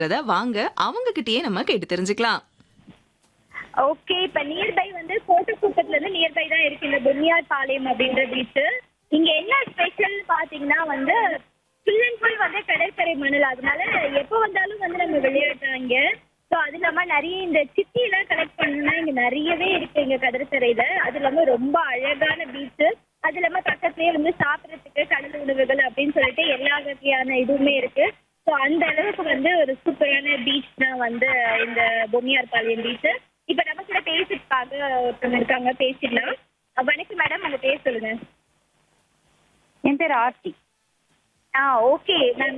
அத வாங்க அவங்க கிட்டயே நம்ம கேட்டு தெரிஞ்சுக்கலாம் ஓகே இப்ப நியர்பை வந்து கோட்டக்குப்பத்துல இருந்து நியர்பை தான் இருக்கு இந்த பொன்னியார் பாளையம் அப்படின்ற பீச் இங்க என்ன ஸ்பெஷல் பாத்தீங்கன்னா வந்து ஃபுல் அண்ட் ஃபுல் வந்து கடற்கரை மணல் அதனால எப்போ வந்தாலும் வந்து நம்ம விளையாடலாம் இங்க ஸோ அது இல்லாம நிறைய இந்த சித்தி எல்லாம் கலெக்ட் பண்ணணும்னா இங்க நிறையவே இருக்கு இங்க கடற்கரையில அது இல்லாம ரொம்ப அழகான பீச் அது இல்லாம பக்கத்துலயே வந்து சாப்பிடறதுக்கு கடல் உணவுகள் அப்படின்னு சொல்லிட்டு எல்லா வகையான இதுவுமே இருக்கு ஸோ அந்த அளவுக்கு வந்து ஒரு சூப்பரான பீச் தான் வந்து இந்த பொம்மியார் பாளையம் பீச் இப்ப நம்ம கூட பேசுறதுக்காக ஒருத்தவங்க இருக்காங்க பேசிடலாம் அஹ் வணக்கம் மேடம் உங்க பேர் சொல்லுங்க என் பேர் ஆர்த்தி ஆ ஓகே மேம்